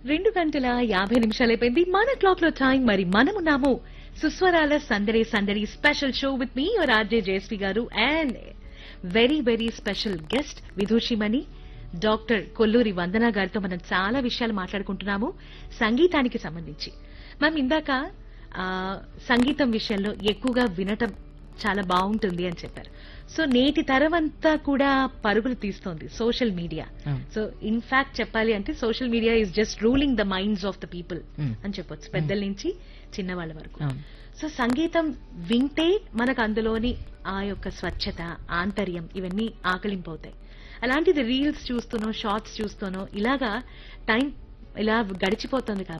రెండు గంటల యాభై నిమిషాలు అయిపోయింది మన క్లాక్ లో టైం మరి మనమున్నాము సుస్వరాల సందడి సందడి స్పెషల్ షో విత్ మీ your RJ Jayashree garu and very very special guest విదూషిమణి డాక్టర్ కొల్లూరి వందన గారితో మనం చాలా విషయాలు మాట్లాడుకుంటున్నాము సంగీతానికి సంబంధించి మనం ఇందాక ఆ, సంగీతం విషయంలో ఎక్కువగా వినటం చాలా బాగుంటుంది అని చెప్పారు సో నేటి తరం అంతా కూడా పరుగులు తీస్తోంది సోషల్ మీడియా అవును. సో ఇన్ఫాక్ట్ చెప్పాలి అంటే social media is just ruling the minds of the people Hmm. అని చెప్పొచ్చు పెద్దల నుంచి చిన్నవాళ్ళ వరకు అవును. సో సంగీతం వింటే మనకు అందులోని ఆ యొక్క స్వచ్ఛత ఆంతర్యం ఇవన్నీ ఆకలింపవుతాయి అలాంటిది రీల్స్ చూస్తూనో షార్ట్స్ చూస్తూనో ఇలాగా టైం ఇలా గడిచిపోతుంది కాబట్టి